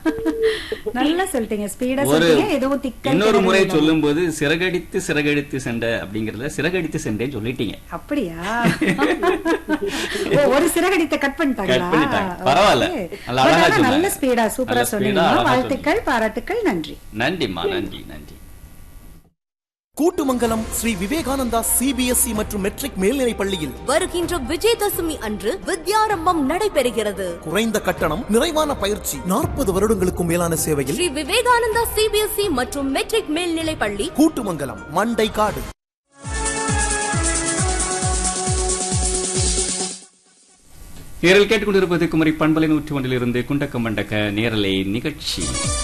நல்லா சொல்லிட்டீங்க ஸ்பீடா ஒரு சொல்லிட்டீங்க எதுவும் திக்கல் இன்னொரு முறை கிடையாது. சொல்லும்போது சிறகடித்து சிறகடித்து சென்ற அப்படிங்கறத சிறகடித்து சென்றேன்னு சொல்லிட்டீங்க அப்படியா ஓ, ஒரு சிறகடித்த கட் பண்ணிட்டாங்களா Cut பண்ணிட்டாங்க. பரவாயில்ல. Okay. நல்லா But அழகா ஆனா நல்ல சொன்னாங்க. ஸ்பீடா சூப்பரா நல்ல speed ஆ, சொன்னீங்க அழகா வாழ்த்துக்கள் பாராட்டுக்கள் நன்றி நன்றிம்மா நன்றி நன்றி கூட்டுமங்கலம் ஸ்ரீ விவேகானந்தா சிபிஎஸ்இ மற்றும் மெட்ரிக் மேல்நிலைப் பள்ளியில் வருகின்ற விஜயதசமி அன்று வித்யாரம்பம் நடைபெறுகிறது குறைந்த கட்டணம் நிறைவான பயிற்சி நாற்பது வருடங்களுக்கும் மேலான சேவையில் ஸ்ரீ விவேகானந்தா சிபிஎஸ்இ மற்றும் மெட்ரிக் மேல்நிலை பள்ளி கூட்டுமங்கலம் மண்டை காடு நேரில் கேட்டுக்கொண்டிருப்பது குமரி பண்பலை நூற்றி ஒன்றிலிருந்து குண்டக்க மண்டக்க நேரலை நிகழ்ச்சி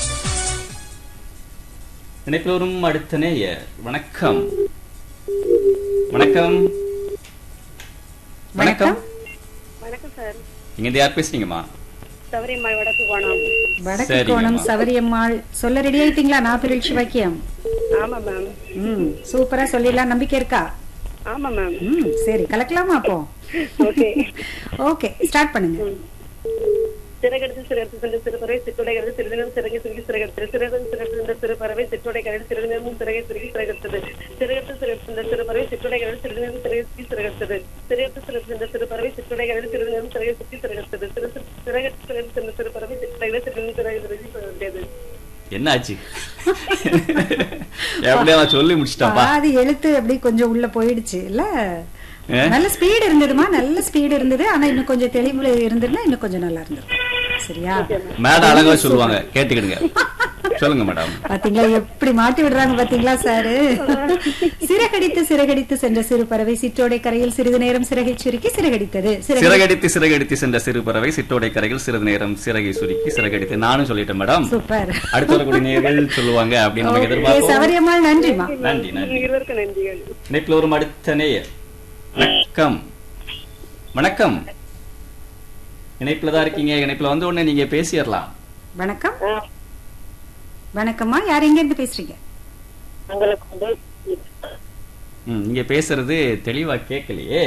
நினைப்பவரும் அடுத்த நேயர் வணக்கம் வணக்கம் வணக்கம் வணக்கம் சார் நீங்க இந்த யார் பேசுறீங்கம்மா சௌரியம்மாள் வடக்கு கோணம் வடக்கு சரிங்கம்மா. கோணம் சவரியம்மாள் சொல்ல ரெடி ஆயிட்டீங்களா நான் பிரில் சிவாக்கியம் ஆமா மேம் ம் சூப்பரா சொல்லிடலாம் நம்பிக்கை இருக்கா ஆமா மேம் ம் சரி கலக்கலாமா அப்போ ஓகே ஓகே ஸ்டார்ட் பண்ணுங்க சிறகெடுத்து சிறகெடுத்து சென்ற சிறுபறவை சிற்றுடைகிறது சிறிதினம் சிறகை சுருங்கி சிறகெடுத்தது சிறகு சிறகு சென்ற சிறுபறவை சிற்றுடை கரையில் சிறிதினமும் சிறகை சுருங்கி சிறகெடுத்தது சிறகெடுத்து சிறகு சென்ற சிறுபறவை சிற்றுடை கரையில் சிறிதினம் சிறகை சுருக்கி சிறகெடுத்தது சிறகெடுத்து சிறகு சென்ற சிறுபறவை சிற்றுடை கரையில் சிறிதினம் சிறகை சுருக்கி சிறகெடுத்தது சிறு சிறகெடுத்து சிறகு சென்ற சிறுபறவை சிற்றுடை கரையில் சிறிதினம் சிறகை சுருக்கி சிறகெடுத்தது என்னாச்சு எப்படியா நான் சொல்லி முடிச்சிட்டாப்பா பாதி எழுத்து அப்படி கொஞ்சம் உள்ள போயிடுச்சு இல்ல ஏ? நல்ல ஸ்பீடு இருந்ததுமா நல்ல ஸ்பீடு இருந்தது ஆனா இன்னும் கொஞ்சம் தெளிவுல இருந்திருந்தா இன்னும் கொஞ்சம் நல்லா இருந்தது சரியா மேடம் அழகா சொல்லுவாங்க கேட்டுக்கிடுங்க சொல்லுங்க மேடம் பாத்தீங்களா எப்படி மாட்டி விடுறாங்க பாத்தீங்களா சாரு சிறகடித்து சிறகடித்து சென்ற சிறு பறவை சிற்றோடை கரையில் சிறிது நேரம் சிறகை சுருக்கி சிறகடித்தது சிறகடி- சிறகடித்து சிறகடித்து சென்ற சிறு பறவை சிற்றோடை கரையில் சிறிது நேரம் சிறகை சுருக்கி சிறகடித்து நானும் சொல்லிட்டேன் மேடம் சூப்பர் அடுத்த வரக்கூடிய நேர்கள் சொல்லுவாங்க அப்படின்னு நம்ம ஓகே, எதிர்பார்ப்போம் சவரியம்மாள் நன்றிமா நன்றி நன்றி இருவருக்கும் நன்றிகள் இணைப்பில் வரும் அடுத்த நேயர் வணக்கம் வணக்கம் இணைப்புல தான் இருக்கீங்க இணைப்புல வந்த உடனே நீங்க பேசிடலாம் வணக்கம் வணக்கம்மா யார் எங்க இருந்து பேசுறீங்க உங்களுக்கு வந்து ம், நீங்க பேசுறது தெளிவா கேட்கலையே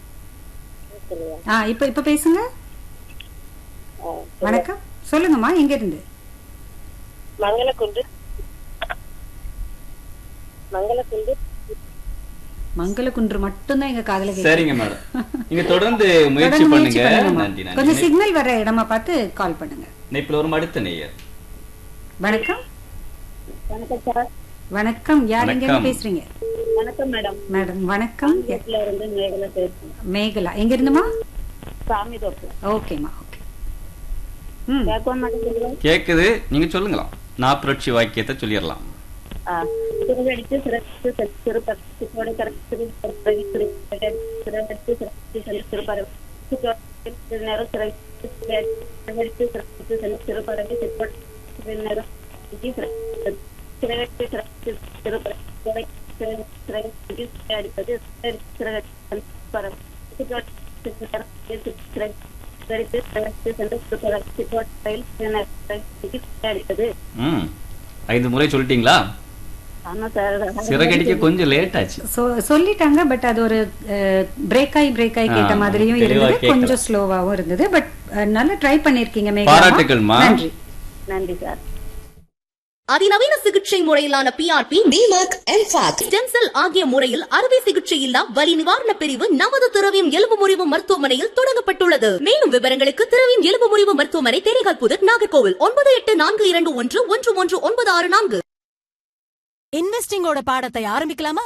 ஆ இப்ப இப்ப பேசுங்க வணக்கம் சொல்லுங்கம்மா எங்க இருந்து மங்களக்குண்டு மங்களக்குண்டு மங்களகுன்று மட்டும்தான் எங்க காதுல கேக்குது. சரிங்க மேடம் நீங்க தொடர்ந்து முயற்சி தொடர்ந்து பண்ணுங்க பண்ணுங்கம்மா. நன்றி கொஞ்சம் நன்றி சிக்னல் வர இடமா பார்த்து கால் பண்ணுங்க இணைப்பில் வரும் அடுத்த நேயர் வணக்கம் வணக்கம் சார் வணக்கம் யார் எங்க இருந்து வணக்கம். பேசுறீங்க வணக்கம் மேடம் மேடம் வணக்கம் வீட்டுல இருந்து மேகலை பேசுறேன் மேகலா எங்க இருந்துமா சாமி தோப்பு ஓகேம்மா ஓகே ம் கேட்க மாட்டேங்குது கேக்குது நீங்க சொல்லுங்களாம் நான் புரட்சி வாக்கியத்தை சொல்லிடலாம் சிறுகடித்து சிறப்பு சிறுபறவை சிறுபறவை சிறு சிறகடித்து சிறப்பு சிறுபறவை சிறு நேரம் சிறகடித்து சிறகடித்து சிறப்பு சென்ற சிறுபறவை சிறு நேரம் சிறகடித்து சிறப்பு சிறுபறவை சிறகடித்து அடிப்பது சிறகடித்து பறவை சிறகடித்து சிறகடித்து சென்ற சிறுபறவை சிறுபறையில் அடிப்பது ம் ஐந்து முறை சொல்லிட்டீங்களா ஆமா சார் சிறகடிக்க கொஞ்சம் லேட் ஆச்சு சொ- சொல்லிட்டாங்க பட் அது ஒரு பிரேக் ஆகி பிரேக் ஆகி கேட்ட ஆ, மாதிரியும் தெளிவா இருந்தது கேட்கல. கொஞ்சம் ஸ்லோவாவும் இருந்தது பட் நல்லா ட்ரை பண்ணிருக்கீங்க மேகலா பாராட்டுக்கள்மா. நன்றி நன்றி சார் அதிநவீன சிகிச்சை முறையிலான பிஆர்பி டிமாக் எம்பாக் ஸ்டெம் செல் ஆகிய முறையில் அறுவை சிகிச்சை இல்லா வலி நிவாரண பிரிவு நமது திரவியம் எலும்பு முறிவு மருத்துவமனையில் தொடங்கப்பட்டுள்ளது மேலும் விவரங்களுக்கு திரவியம் எலும்பு முறிவு மருத்துவமனை தேனிகால் புதர் நாகர்கோவில் ஒன்பது எட்டு நான்கு இரண்டு ஒன்று ஒன்று ஒன்று ஒன்பது ஆறு நான்கு இன்வெஸ்டிங்கோட பாடத்தை ஆரம்பிக்கலாமா